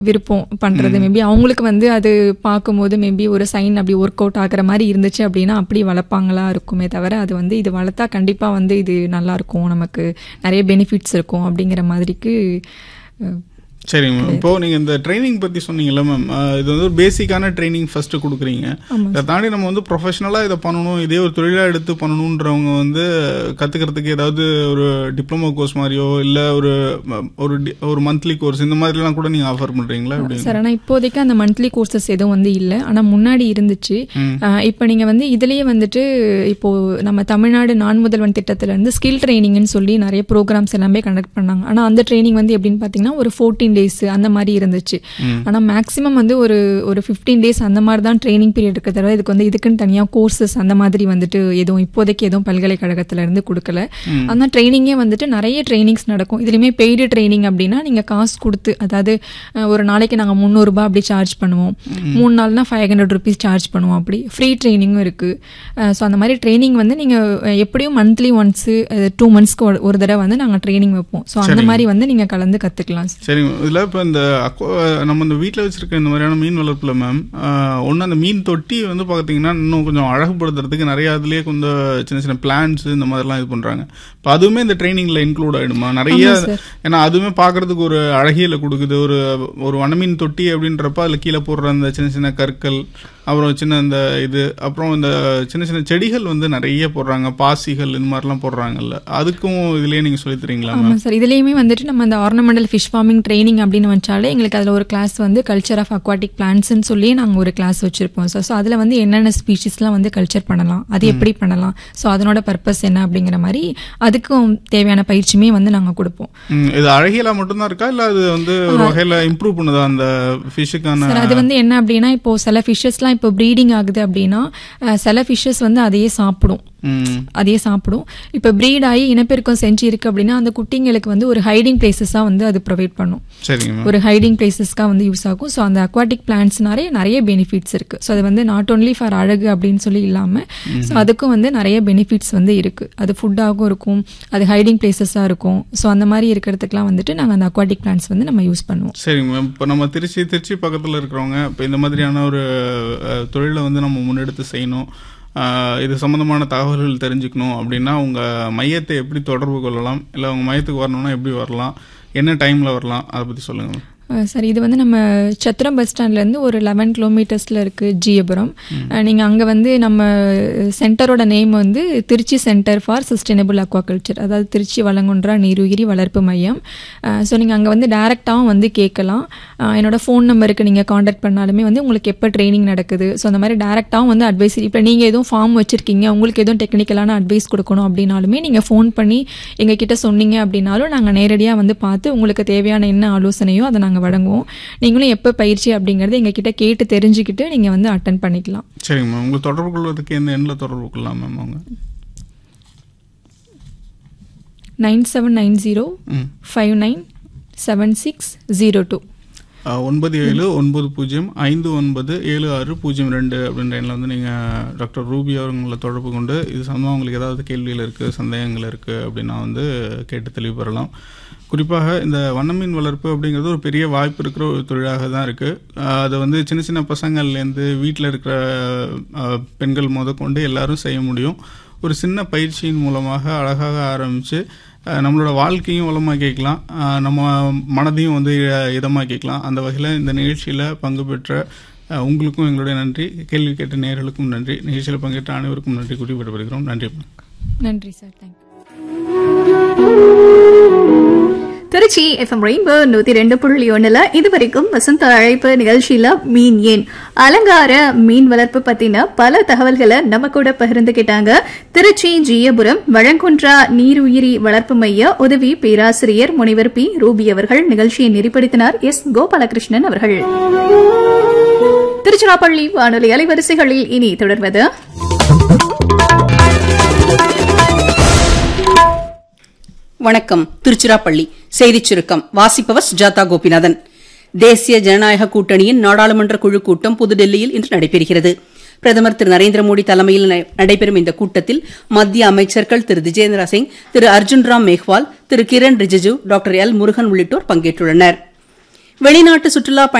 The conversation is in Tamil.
விருப்பம் பண்றது மேபி அவங்களுக்கு வந்து அது பார்க்கும்போது மேபி ஒரு சைன் அப்படி ஒர்க் அவுட் ஆகுற மாதிரி இருந்துச்சு அப்படின்னா அப்படி வளர்ப்பாங்களா இருக்குமே தவிர அது வந்து இது வளர்த்தா கண்டிப்பா வந்து இது நல்லா இருக்கும் நமக்கு நிறைய பெனிஃபிட்ஸ் இருக்கும் அப்படிங்கிற மாதிரிக்கு அஹ், சரிங்க மேம் இப்போ நீங்க இந்த ட்ரைனிங் பத்தி சொன்னீங்கல்ல மேம் இது வந்து ஒரு பேசிக்கான ட்ரைனிங் ஃபர்ஸ்ட் கொடுக்குறீங்க இதை தாண்டி நம்ம வந்து ப்ரொஃபஷனலா இதை பண்ணணும் இதே ஒரு தொழிலா எடுத்து பண்ணணுன்றவங்க வந்து கத்துக்கிறதுக்கு ஏதாவது ஒரு டிப்ளமோ கோர்ஸ் மாதிரியோ இல்ல ஒரு ஒரு di- ஒரு மந்த்லி கோர்ஸ் இந்த மாதிரிலாம் கூட நீங்க ஆஃபர் பண்றீங்களா எப்படி சார் ஆனால் இப்போதைக்கு அந்த மந்த்லி கோர்சஸ் எதுவும் வந்து இல்லை ஆனால் முன்னாடி இருந்துச்சு இப்போ நீங்கள் வந்து இதுலேயே வந்துட்டு இப்போ நம்ம தமிழ்நாடு நான் முதல்வன் திட்டத்துல இருந்து ஸ்கில் ட்ரைனிங்னு சொல்லி நிறைய ப்ரோக்ராம்ஸ் எல்லாமே கண்டக்ட் பண்ணாங்க ஆனால் அந்த ட்ரைனிங் வந்து எப்படின்னு பார்த்தீங்கன்னா ஒரு ஃபோர்டீன் டேஸ் அந்த மாதிரி இருந்துச்சு ஆனால் மேக்ஸிமம் வந்து ஒரு ஒரு ஃபிஃப்டீன் டேஸ் அந்த மாதிரி தான் ட்ரைனிங் பீரியட் இருக்க தவிர இதுக்கு வந்து இதுக்குன்னு தனியாக கோர்சஸ் அந்த மாதிரி வந்துட்டு எதுவும் இப்போதைக்கு எதுவும் பல்கலைக்கழகத்துல இருந்து கொடுக்கல ஆனால் ட்ரைனிங்கே வந்துட்டு நிறைய ட்ரைனிங்ஸ் நடக்கும் இதுலையுமே பெய்டு ட்ரைனிங் அப்படின்னா நீங்கள் காசு கொடுத்து அதாவது அஹ், ஒரு நாளைக்கு நாங்கள் முந்நூறுரூபா அப்படி சார்ஜ் பண்ணுவோம் மூணு நாள்னா ஃபைவ் ஹண்ட்ரட் ருபீஸ் சார்ஜ் பண்ணுவோம் அப்படி ஃப்ரீ ட்ரைனிங்கும் இருக்குது ஸோ அந்த மாதிரி ட்ரைனிங் வந்து நீங்கள் எப்படியும் மந்த்லி ஒன்ஸு டூ மந்த்ஸ்க்கு ஒரு தடவை வந்து நாங்கள் ட்ரைனிங் வைப்போம் ஸோ அந்த மாதிரி வந்து நீங்கள் கலந்து கற்றுக்கலாம் சரிங்க இதில் இப்போ இந்த aqua- நம்ம இந்த வீட்டில் வச்சிருக்க இந்த மாதிரியான மீன் வளர்ப்பில் மேம் ஒன்று அந்த மீன் தொட்டி வந்து பார்த்தீங்கன்னா இன்னும் கொஞ்சம் அழகுபடுத்துறதுக்கு நிறைய அதுலேயே கொஞ்சம் சின்ன சின்ன பிளான்ஸ் இந்த மாதிரிலாம் இது பண்ணுறாங்க இப்போ அதுவுமே இந்த ட்ரைனிங்கில் இன்க்ளூட் ஆகிடுமா நிறைய ஏன்னா அதுவுமே பார்க்கறதுக்கு ஒரு அழகியலை கொடுக்குது ஒரு ஒரு வனமீன் தொட்டி அப்படின்றப்ப அதில் கீழே போடுற அந்த சின்ன சின்ன கற்கள் அப்புறம் சின்ன இந்த இது அப்புறம் இந்த சின்ன சின்ன செடிகள் வந்து நிறைய போடுறாங்க பாசிகள் இந்த மாதிரிலாம் போடுறாங்கல்ல அதுக்கும் இதுலயே நீங்கள் சொல்லி தரீங்களா மேம் ஆமாம் சார் இதுலேயுமே வந்துட்டு நம்ம அந்த ஆர்னமெண்டல் ஃபிஷ் ஃபார்மிங் ட்ரைனிங் அப்படின்னு வச்சாலே எங்களுக்கு அதில் ஒரு கிளாஸ் வந்து கல்ச்சர் ஆஃப் அக்வாட்டிக் பிளான்ட்ஸ்னு சொல்லி நாங்கள் ஒரு கிளாஸ் வச்சுருப்போம் சார் ஸோ அதில் வந்து என்னென்ன ஸ்பீஷிஸ்லாம் வந்து கல்ச்சர் பண்ணலாம் அது எப்படி பண்ணலாம் ஸோ அதனோட பர்பஸ் என்ன அப்படிங்கிற மாதிரி அதுக்கும் தேவையான பயிற்சியுமே வந்து நாங்கள் கொடுப்போம் ம், இது அழகியலா மட்டும்தான் இருக்கா இல்ல அது வந்து ஒரு வகையில இம்ப்ரூவ் பண்ணுதா அந்த ஃபிஷ்ஷுக்கான சார் அது வந்து என்ன அப்படின்னா இப்போ சில ஃபிஷ்ஷஸ்லாம் இப்போ ப்ரீடிங் ஆகுது அப்படின்னா அஹ், சில ஃபிஷ்ஷஸ் வந்து அதையே சாப்பிடும் ம் அதையே சாப்பிடும் இப்போ ப்ரீட் ஆகி இனப்பெருக்கம் செஞ்சு இருக்கு அப்படின்னா அந்த குட்டிங்களுக்கு வந்து ஒரு ஹைடிங் பிளேசஸாக வந்து அது ப்ரொவைட் பண்ணும் சரிங்க மேம் ஒரு ஹைடிங் பிளேசஸ்க்காக வந்து யூஸ் ஆகும் ஸோ அந்த அக்வாட்டிக் பிளான்ட்ஸ்னாலே நிறைய பெனிஃபிட்ஸ் இருக்கு ஸோ அது வந்து நாட் ஓன்லி ஃபார் அழகு அப்படின்னு சொல்லி இல்லாமல் ஸோ அதுக்கும் வந்து நிறைய பெனிஃபிட்ஸ் வந்து இருக்கு அது ஃபுட்டாகவும் இருக்கும் அது ஹைடிங் பிளேசஸாக இருக்கும் ஸோ அந்த மாதிரி இருக்கிறதுக்குலாம் வந்துட்டு நாங்கள் அந்த அக்வாட்டிக் பிளான்ட்ஸ் வந்து நம்ம யூஸ் பண்ணுவோம் சரிங்க மேம் இப்போ நம்ம திருச்சி திருச்சி பக்கத்தில் இருக்கிறவங்க இப்போ இந்த மாதிரியான ஒரு அஹ், தொழிலை வந்து நம்ம முன்னெடுத்து செய்யணும் அஹ், இது சம்மந்தமான தகவல்கள் தெரிஞ்சுக்கணும் அப்படின்னா உங்கள் மையத்தை எப்படி தொடர்பு கொள்ளலாம் இல்லை உங்கள் மையத்துக்கு வரணும்னா எப்படி வரலாம் என்ன டைமில் வரலாம் அதை பற்றி சொல்லுங்கள் மேம் அஹ் சார் இது வந்து நம்ம சத்திரம் பஸ் ஸ்டாண்ட்லேருந்து ஒரு லெவன் கிலோமீட்டர்ஸில் இருக்குது ஜியபுரம் நீங்கள் அங்கே வந்து நம்ம சென்டரோட நேம் வந்து Trichy centre for sustainable aquaculture அதாவது திருச்சி வளங்குன்றா நீருயிரி வளர்ப்பு மையம் ஸோ நீங்கள் அங்கே வந்து டேரெக்டாகவும் வந்து கேட்கலாம் அஹ் என்னோட ஃபோன் நம்பருக்கு நீங்கள் காண்டாக்ட் பண்ணாலுமே வந்து உங்களுக்கு எப்போ ட்ரைனிங் நடக்குது ஸோ அந்த மாதிரி டேரெக்டாகவும் வந்து அட்வைஸ் இப்போ நீங்கள் எதுவும் ஃபார்ம் வச்சுருக்கீங்க உங்களுக்கு எதுவும் டெக்னிக்கலான அட்வைஸ் கொடுக்கணும் அப்படின்னாலுமே நீங்கள் ஃபோன் பண்ணி எங்ககிட்ட சொன்னீங்க அப்படின்னாலும் நாங்கள் நேரடியாக வந்து பார்த்து உங்களுக்கு தேவையான என்ன ஆலோசனையோ அதை நாங்கள் வழங்குவோம் நீங்களும் எப்போ பயிற்சி அப்படிங்கிறது எங்ககிட்ட கேட்டு தெரிஞ்சுக்கிட்டு நீங்கள் வந்து அட்டன் பண்ணிக்கலாம் சரிங்க மேம் உங்களை தொடர்பு கொள்வதற்கு எந்த எண்ணில் தொடர்பு கொள்ளலாம் மேம் அவங்க nine seven nine zero hmm five nine seven six zero two ah, ஒன்பது ஏழு ஒன்பது பூஜ்ஜியம் ஐந்து ஒன்பது ஏழு ஆறு பூஜ்ஜியம் ரெண்டு அப்படின்ற எண்ணில் வந்து நீங்கள் டாக்டர் ரூபி அவர்களை தொடர்பு கொண்டு இது சம்பந்தமாக உங்களுக்கு ஏதாவது கேள்விகள் இருக்குது சந்தேகங்கள் இருக்குது அப்படின்னா வந்து கேட்டு தெளிவு பெறலாம் குறிப்பாக இந்த வண்ணமீன் வளர்ப்பு அப்படிங்கிறது ஒரு பெரிய வாய்ப்பு இருக்கிற ஒரு தொழிலாக தான் இருக்குது அதை வந்து சின்ன சின்ன பசங்கள்லேருந்து வீட்டில் இருக்கிற அஹ், பெண்கள் முதற்கொண்டு எல்லாரும் செய்ய முடியும் ஒரு சின்ன பயிற்சியின் மூலமாக அழகாக ஆரம்பித்து அஹ் நம்மளோட வாழ்க்கையும் வளமாக்கிக்கலாம் அஹ் நம்ம மனதையும் வந்து இ- இதமாக்கிக்கலாம் அந்த வகையில் இந்த நிகழ்ச்சியில் பங்கு பெற்ற அஹ் உங்களுக்கும் எங்களுடைய நன்றி கேள்வி கேட்ட நேயர்களுக்கும் நன்றி நிகழ்ச்சியில் பங்கேற்ற அனைவருக்கும் நன்றி கூறி விடைபெறுகிறோம் நன்றி நன்றி sir thank you Trichy F M rainbow நூத்தி ரெண்டு புள்ளி ஒண்ணுல இதுவரைக்கும் வசந்த அழைப்பு நிகழ்ச்சியில மீன் ஏன் அலங்கார மீன் வளர்ப்பு பத்தின பல தகவல்களை நம்ம கூட பகிர்ந்துகிட்டாங்க திருச்சி ஜியபுரம் வழங்குன்றா நீருயிரி வளர்ப்பு மைய உதவி பேராசிரியர் முனைவர் பி ரூபி அவர்கள் நிகழ்ச்சியை நெறிப்படுத்தினார் எஸ் கோபாலகிருஷ்ணன் அவர்கள் திருச்சிராப்பள்ளி வானொலி அலைவரிசைகளில் இனி தொடர்வது வணக்கம் திருச்சிராப்பள்ளி செய்திச் சுருக்கம் வாசிப்பவர் சுஜாதா கோபிநாதன் தேசிய ஜனநாயக கூட்டணியின் நாடாளுமன்ற குழு கூட்டம் புதுடெல்லியில் இன்று நடைபெறுகிறது பிரதமர் திரு நரேந்திர மோடி தலைமையில் ந- நடைபெறும் இந்த கூட்டத்தில் மத்திய அமைச்சர்கள் திரு ஜிதேந்திர சிங் திரு அர்ஜுன் ராம் மேக்வால் திரு கிரண் ரிஜிஜு டாக்டர் எல் முருகன் உள்ளிட்டோர் பங்கேற்றுள்ளனர் வெளிநாட்டு சுற்றுலா